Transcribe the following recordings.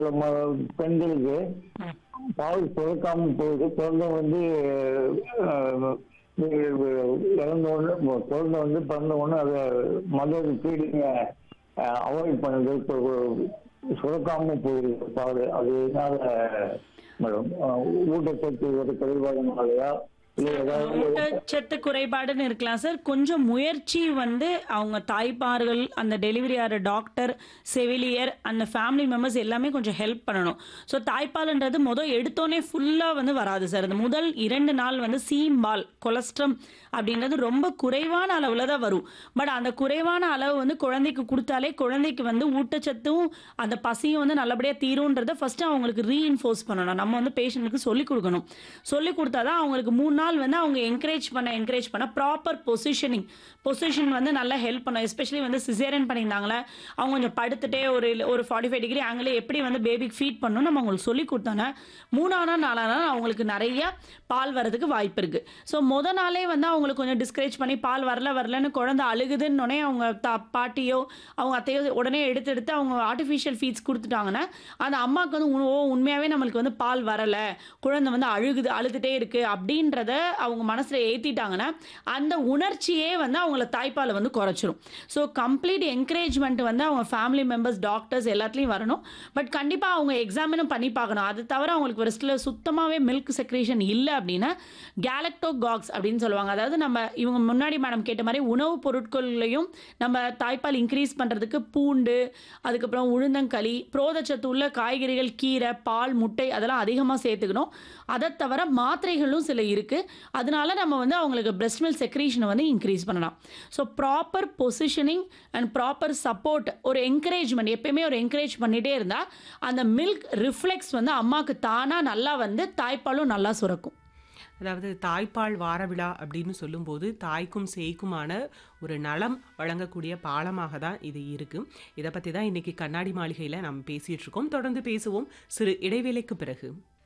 ம- பெண்களுக்கு பால் சுரக்காம போகுது குழந்தை வந்து அஹ், இறந்த உடனே குழந்தை வந்து பிறந்த உடனே அதை மதர் ஃபீடிங்க அவாய்ட் பண்ணுது இப்போ சுரக்காம போயிருக்கு பால் அது என்னால மேடம் ஊட்டச்சத்து ஒரு குறைபாடுனாலயா இல்லை ஏதாவது ஊட்டச்சத்து குறைபாடுன்னு இருக்கலாம் சார் கொஞ்சம் முயற்சி வந்து அவங்க தாய்மார்கள் அந்த டெலிவரி ஆகிற டாக்டர் செவிலியர் அந்த ஃபேமிலி மெம்பர்ஸ் எல்லாமே கொஞ்சம் ஹெல்ப் பண்ணணும் ஸோ தாய்ப்பால்ன்றது முதல் எடுத்தோடனே ஃபுல்லாக வந்து வராது சார் அந்த முதல் இரண்டு நாள் வந்து சீம்பால் கொலஸ்ட்ரம் அப்படின்றது ரொம்ப குறைவான அளவில் தான் வரும் பட் அந்த குறைவான அளவு வந்து குழந்தைக்கு கொடுத்தாலே குழந்தைக்கு வந்து ஊட்டச்சத்தும் அந்த பசியும் வந்து நல்லபடியாக தீரும்ன்றதை ஃபஸ்ட்டு அவங்களுக்கு ரீஇன்ஃபோர்ஸ் பண்ணணும் நம்ம வந்து பேஷண்ட்டுக்கு சொல்லிக் கொடுக்கணும் சொல்லிக் கொடுத்தா தான் அவங்களுக்கு மூணு நாள் வந்து அவங்க என்கரேஜ் பண்ண என்கரேஜ் பண்ண ப்ராப்பர் பொசிஷனிங் பொசிஷன் வந்து நல்லா ஹெல்ப் பண்ணும் எஸ்பெஷலி வந்து சிசேரியன் பண்ணியிருந்தாங்களே அவங்க கொஞ்சம் படுத்துட்டே ஒரு ஒரு ஃபார்ட்டி ஃபைவ் டிகிரி ஆங்கிள் எப்படி வந்து பேபிக்கு ஃபீட் பண்ணணும் நம்ம அவங்களுக்கு சொல்லி கொடுத்தோன்னா மூணாவது நாள் நாலாவது நாள் அவங்களுக்கு நிறைய பால் வரதுக்கு வாய்ப்பு இருக்குது ஸோ முத நாளே வந்து அவங்களுக்கு கொஞ்சம் டிஸ்கரேஜ் பண்ணி பால் வரல வரலன்னு குழந்தை அழுகுதுன்னொடனே அவங்க தா பாட்டியோ அவங்க அத்தையோ உடனே எடுத்து எடுத்து அவங்க ஆர்டிஃபிஷியல் ஃபீட்ஸ் கொடுத்துட்டாங்கன்னா அந்த அம்மாவுக்கு வந்து உண்- ஓ உண்மையாகவே நம்மளுக்கு வந்து பால் வரலை குழந்தை வந்து அழுகுது அழுதுகிட்டே இருக்குது அப்படின்றத அவங்க மனசில் ஏற்றிட்டாங்கன்னா அந்த உணர்ச்சியே வந்து அவங்கள தாய்ப்பாலை வந்து குறைச்சிரும் ஸோ கம்ப்ளீட் என்கரேஜ்மெண்ட் வந்து அவங்க ஃபேமிலி மெம்பர்ஸ் டாக்டர்ஸ் எல்லாத்துலேயும் வரணும் பட் கண்டிப்பாக அவங்க எக்ஸாமினும் பண்ணி பார்க்கணும் அது தவிர அவங்களுக்கு ரெஸ்ட்டில் சுத்தமாகவே மில்க் செக்ரேஷன் இல்லை அப்படின்னா கேலக்டோகாக்ஸ் அப்படின்னு சொல்லுவாங்க அதாவது நம்ம இவங்க முன்னாடி மேடம் கேட்ட மாதிரி உணவுப் பொருட்கள்லையும் நம்ம தாய்ப்பால் இன்க்ரீஸ் பண்ணுறதுக்கு பூண்டு அதுக்கப்புறம் உளுந்தங்களி புரோதச்சத்து உள்ள காய்கறிகள் கீரை பால் முட்டை அதெல்லாம் அதிகமாக சேர்த்துக்கணும் அதை தவிர மாத்திரைகளும் சில இருக்குது அதனால நம்ம வந்து அவங்களுக்கு பிரஸ்ட் மில்க் செக்ரீஷனை வந்து இன்க்ரீஸ் பண்ணலாம் so proper positioning and proper support ஒரு என்கரேஜ்மெண்ட் எப்பயுமே ஒரு என்கரேஜ் பண்ணிகிட்டே இருந்தால் அந்த மில்க் ரிஃப்ளெக்ஸ் வந்து அம்மாவுக்கு தானாக நல்லா வந்து தாய்ப்பாலும் நல்லா சுரக்கும் அதாவது தாய்ப்பால் வார விழா அப்படின்னு சொல்லும்போது தாய்க்கும் சேய்க்குமான ஒரு நலம் வழங்கக்கூடிய பாலமாக தான் இது இருக்கு இதை பற்றி தான் இன்னைக்கு கண்ணாடி மாளிகையில் நம்ம பேசிட்டு இருக்கோம் தொடர்ந்து பேசுவோம் சிறு இடைவேளைக்கு பிறகு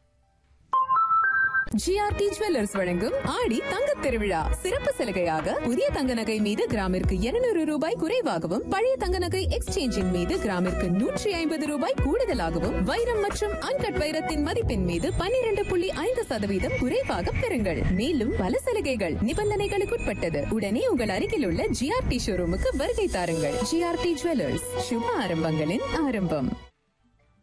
ஜிஆர்டி ஜுவல்லர்ஸ் வழங்கும் ஆடி தங்கத் திருவிழா சிறப்பு சலுகையாக புதிய தங்க நகை மீது கிராமிற்கு 200 ரூபாய் குறைவாகவும் பழைய தங்க நகை எக்ஸ்சேஞ்சின் மீது கிராமிற்கு நூற்றி ஐம்பது ரூபாய் கூடுதலாகவும் வைரம் மற்றும் அன்கட் வைரத்தின் மதிப்பின் மீது 12.5% புள்ளி ஐந்து சதவீதம் குறைவாக பெறுங்கள் மேலும் பல சலுகைகள் நிபந்தனைகளுக்குட்பட்டது உடனே உங்கள் அருகில் உள்ள ஜிஆர்டி ஷோரூமுக்கு வருகை தாருங்கள் ஜிஆர்டி ஜுவல்லர்ஸ் சுப ஆரம்பங்களின் ஆரம்பம்